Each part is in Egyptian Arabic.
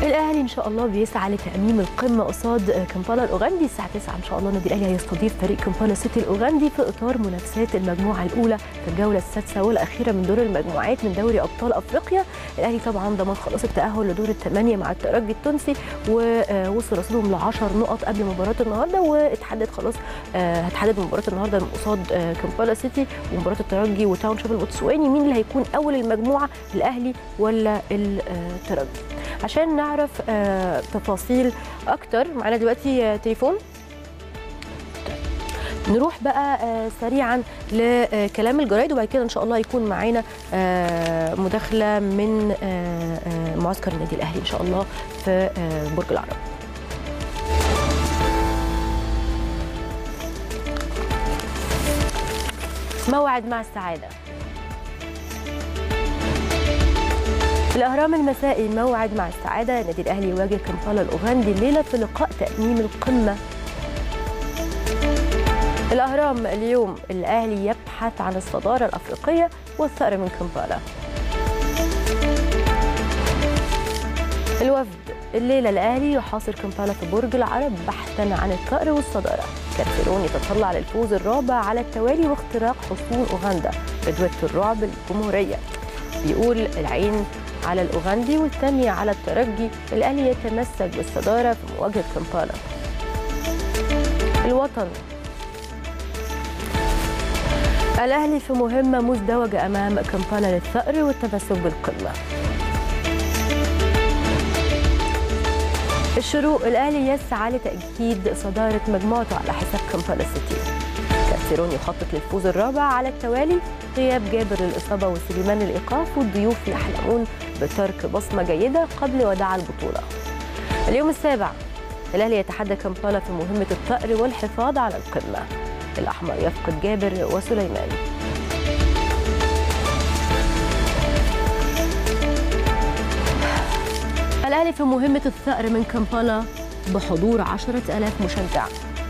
الاهلي ان شاء الله بيسعى لتاميم القمه قصاد كمبالا الاوغندي الساعه 9 ان شاء الله النادي الاهلي هيستضيف فريق كمبالا سيتي الاوغندي في اطار منافسات المجموعه الاولى في الجوله السادسه والاخيره من دور المجموعات من دوري ابطال افريقيا الاهلي طبعا ضمن خلاص التاهل لدور الثمانيه مع الترجي التونسي ووصل رصيدهم ل 10 نقط قبل مباراه النهارده واتحدد خلاص هتحدد مباراه النهارده قصاد كمبالا سيتي ومباراه الترجي وتاون شيب البوتسواني مين اللي هيكون اول المجموعه الاهلي ولا الترجي عشان نعرف آه تفاصيل اكتر معانا دلوقتي آه تليفون نروح بقى آه سريعا لكلام الجرايد وبعد كده ان شاء الله يكون معانا مداخله من معسكر النادي الاهلي ان شاء الله في برج العرب موعد مع السعاده الأهرام المسائي موعد مع السعادة النادي الأهلي يواجه كمبالا الأوغندي الليلة في لقاء تأميم القمة الأهرام اليوم الأهلي يبحث عن الصدارة الأفريقية والثأر من كمبالا الوفد الليلة الأهلي يحاصر كمبالا في برج العرب بحثا عن الثأر والصدارة كارتيرون يتطلع للفوز الرابع على التوالي واختراق حصون أوغندا بدوة الرعب الجمهورية بيقول العين على الأوغندي والثانية على الترجي الأهلي يتمسك بالصدارة في مواجهة كمبالا الوطن الأهلي في مهمة مزدوجة أمام كمبالا للثأر والتمسك بالقمة الشروق الأهلي يسعى لتأكيد صدارة مجموعته على حساب كمبالا سيتي كارتيرون يخطط للفوز الرابع على التوالي غياب جابر للإصابة وسليمان للإيقاف والضيوف يحلمون بترك بصمة جيدة قبل وداع البطولة اليوم السابع الأهلي يتحدى كمبالا في مهمة الثأر والحفاظ على القمة الأحمر يفقد جابر وسليمان الأهلي في مهمة الثأر من كمبالا بحضور عشرة ألاف مشجع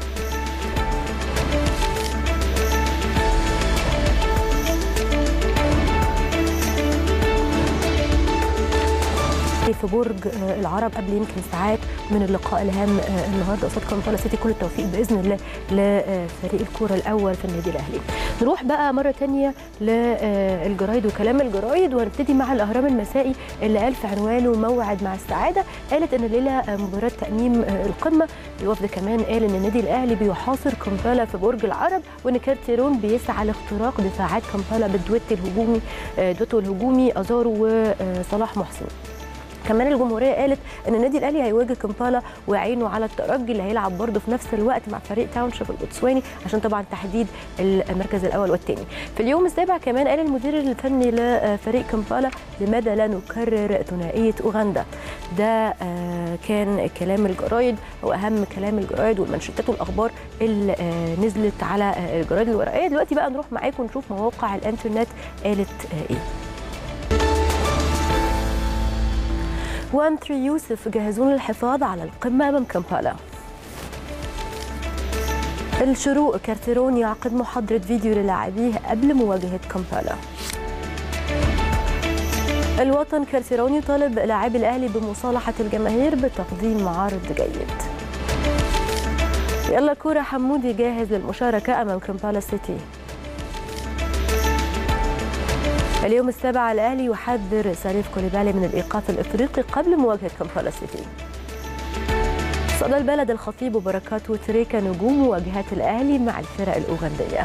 في برج العرب قبل يمكن ساعات من اللقاء الهام النهارده قصاد كمبالا سيتي كل التوفيق باذن الله لفريق الكوره الاول في النادي الاهلي. نروح بقى مره ثانيه للجرايد وكلام الجرايد وهنبتدي مع الاهرام المسائي اللي قال في عنوانه موعد مع السعاده قالت ان الليله مباراه تاميم القمه الوفد كمان قال ان النادي الاهلي بيحاصر كمبالا في برج العرب وان كارتيرون بيسعى لاختراق دفاعات كمبالا بالدويت الهجومي دوتو الهجومي ازارو وصلاح محسن. كمان الجمهوريه قالت ان النادي الاهلي هيواجه كمبالا وعينه على الترجي اللي هيلعب برضه في نفس الوقت مع فريق تاون شيب البوتسواني عشان طبعا تحديد المركز الاول والثاني في اليوم السابع كمان قال المدير الفني لفريق كمبالا لماذا لا نكرر ثنائيه اوغندا ده كان كلام الجرايد واهم كلام الجرايد والمنشطات والاخبار اللي نزلت على الجرايد الورقيه دلوقتي بقى نروح معاكم نشوف مواقع الانترنت قالت ايه وانتري يوسف جاهزون للحفاظ على القمة أمام كمبالا الشروق كارتيرون يعقد محاضرة فيديو للاعبيه قبل مواجهة كمبالا الوطن كارتيرون يطالب لاعبي الأهلي بمصالحة الجماهير بتقديم عرض جيد يلا كورة حمودي جاهز للمشاركة أمام كمبالا سيتي اليوم السابع الاهلي يحذر سليف كوليبالي من الايقاف الافريقي قبل مواجهه كمبالا سيتي. صدى البلد الخطيب وبركات وتريكا نجوم مواجهات الاهلي مع الفرق الاوغنديه.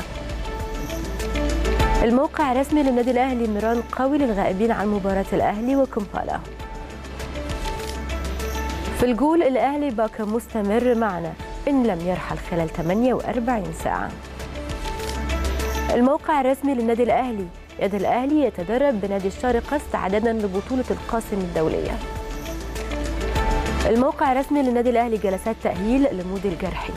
الموقع الرسمي للنادي الاهلي ميران قوي للغائبين عن مباراه الاهلي وكمبالا. في الجول الاهلي باكا مستمر معنا ان لم يرحل خلال 48 ساعه. الموقع الرسمي للنادي الاهلي يد الأهلي يتدرب بنادي الشارقة استعدادا لبطولة القاسم الدولية الموقع الرسمي للنادي الأهلي جلسات تأهيل لمودي الجرحي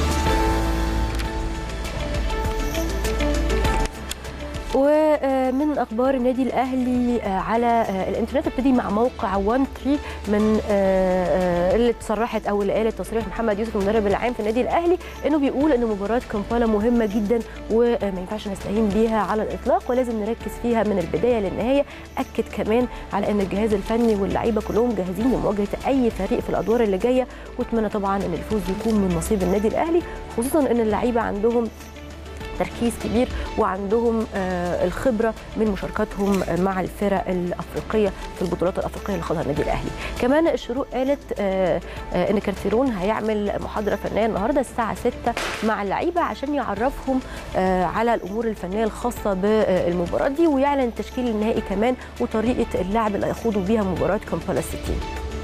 ومن من اخبار النادي الاهلي على الانترنت ابتدي مع موقع 1 3 من اللي تصرحت او اللي قالت تصريح محمد يوسف المدرب العام في النادي الاهلي انه بيقول ان مباراه كامبالا مهمه جدا وما ينفعش نستهين بيها على الاطلاق ولازم نركز فيها من البدايه للنهايه اكد كمان على ان الجهاز الفني واللعيبه كلهم جاهزين لمواجهه اي فريق في الادوار اللي جايه واتمنى طبعا ان الفوز يكون من نصيب النادي الاهلي خصوصا ان اللعيبه عندهم تركيز كبير وعندهم الخبره من مشاركتهم مع الفرق الافريقيه في البطولات الافريقيه اللي خاضها النادي الاهلي. كمان الشروق قالت ان كارتيرون هيعمل محاضره فنيه النهارده الساعه 6 مع اللعيبه عشان يعرفهم على الامور الفنيه الخاصه بالمباراه دي ويعلن التشكيل النهائي كمان وطريقه اللعب اللي هيخوضوا بيها مباراه كامبالا سيتي.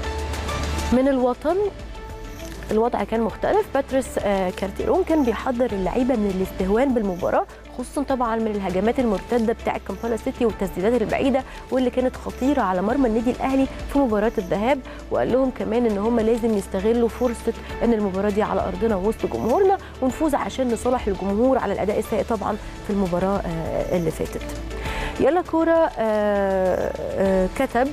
من الوطن الوضع كان مختلف باتريس كارتيرون كان بيحضر اللعيبه من الاستهوان بالمباراه خصوصا طبعا من الهجمات المرتده بتاعه كامبالا سيتي والتسديدات البعيده واللي كانت خطيره على مرمى النادي الاهلي في مباراه الذهاب وقال لهم كمان ان هم لازم يستغلوا فرصه ان المباراه دي على ارضنا وسط جمهورنا ونفوز عشان نصالح الجمهور على الاداء السيء طبعا في المباراه اللي فاتت يلا كوره كتب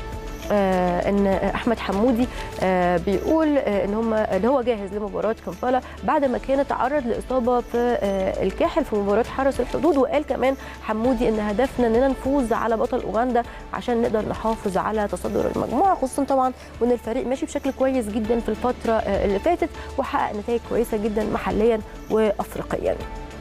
آه ان احمد حمودي آه بيقول آه ان هم ان هو جاهز لمباراه كامبالا بعد ما كان تعرض لاصابه في الكاحل في مباراه حرس الحدود وقال كمان حمودي ان هدفنا اننا نفوز على بطل اوغندا عشان نقدر نحافظ على تصدر المجموعه خصوصا طبعا وان الفريق ماشي بشكل كويس جدا في الفتره اللي فاتت وحقق نتائج كويسه جدا محليا وافريقيا.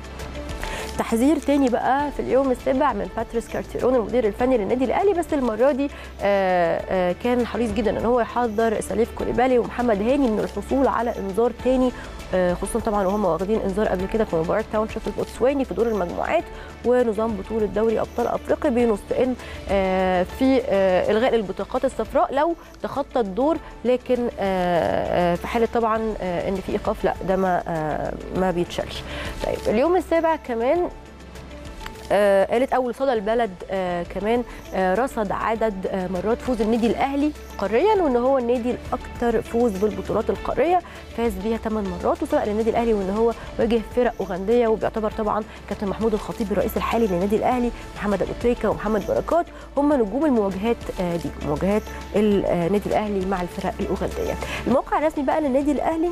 تحذير تاني بقى في اليوم السابع من باتريس كارتيرون المدير الفني للنادي الاهلي بس المره دي آآ آآ كان حريص جدا ان هو يحذر سليف كوليبالي ومحمد هاني من الحصول على انذار تاني خصوصا طبعا وهم واخدين انذار قبل كده في مباراه تاون شيب البوتسواني في دور المجموعات ونظام بطوله دوري ابطال افريقيا بينص ان في الغاء البطاقات الصفراء لو تخطى الدور لكن في حاله طبعا ان في ايقاف لا ده ما ما بيتشالش طيب اليوم السابع كمان آه قالت اول صدى البلد آه كمان آه رصد عدد آه مرات فوز النادي الاهلي قاريا وان هو النادي الاكثر فوز بالبطولات القاريه فاز بيها 8 مرات وسبق للنادي الاهلي وان هو واجه فرق اوغنديه وبيعتبر طبعا كابتن محمود الخطيب الرئيس الحالي للنادي الاهلي محمد ابو تريكه ومحمد بركات هم نجوم المواجهات آه دي مواجهات النادي الاهلي مع الفرق الاوغنديه الموقع الرسمي بقى للنادي الاهلي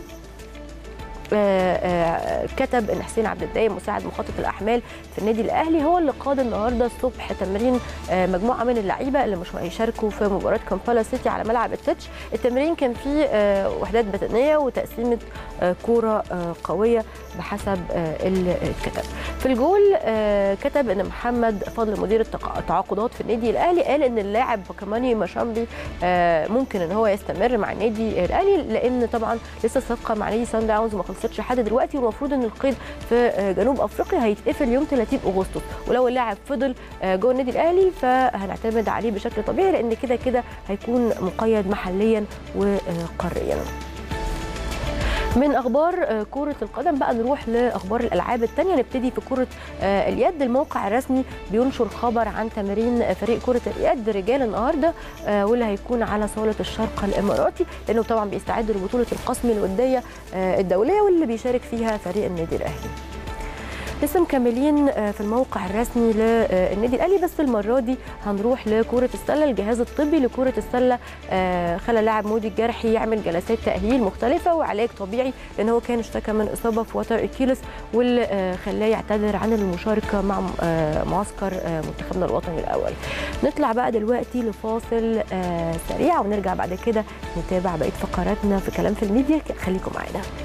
آآ آآ كتب ان حسين عبد الدايم مساعد مخطط الاحمال في النادي الاهلي هو اللي قاد النهارده الصبح تمرين مجموعه من اللعيبه اللي مش هيشاركوا في مباراه كامبالا سيتي على ملعب التتش التمرين كان فيه وحدات بدنيه وتقسيمه كوره قويه بحسب الكتب في الجول كتب ان محمد فضل مدير التعاقدات في النادي الاهلي قال ان اللاعب كماني مشامبي ممكن ان هو يستمر مع النادي الاهلي لان طبعا لسه الصفقه مع نادي سان داونز ما خلصتش لحد دلوقتي والمفروض ان القيد في جنوب افريقيا هيتقفل يوم 30 اغسطس ولو اللاعب فضل جوه النادي الاهلي فهنعتمد عليه بشكل طبيعي لان كده كده هيكون مقيد محليا وقاريا من اخبار كره القدم بقى نروح لاخبار الالعاب الثانيه نبتدي في كره اليد الموقع الرسمي بينشر خبر عن تمارين فريق كره اليد رجال النهارده واللي هيكون على صاله الشرق الاماراتي لانه طبعا بيستعد لبطوله القسم الوديه الدوليه واللي بيشارك فيها فريق النادي الاهلي لسه مكملين في الموقع الرسمي للنادي الاهلي بس المره دي هنروح لكره السله الجهاز الطبي لكره السله خلى لاعب مودي الجرحي يعمل جلسات تاهيل مختلفه وعلاج طبيعي لان هو كان اشتكى من اصابه في وتر اكيلس واللي خلاه يعتذر عن المشاركه مع معسكر منتخبنا الوطني الاول نطلع بقى دلوقتي لفاصل سريع ونرجع بعد كده نتابع بقيه فقراتنا في كلام في الميديا خليكم معانا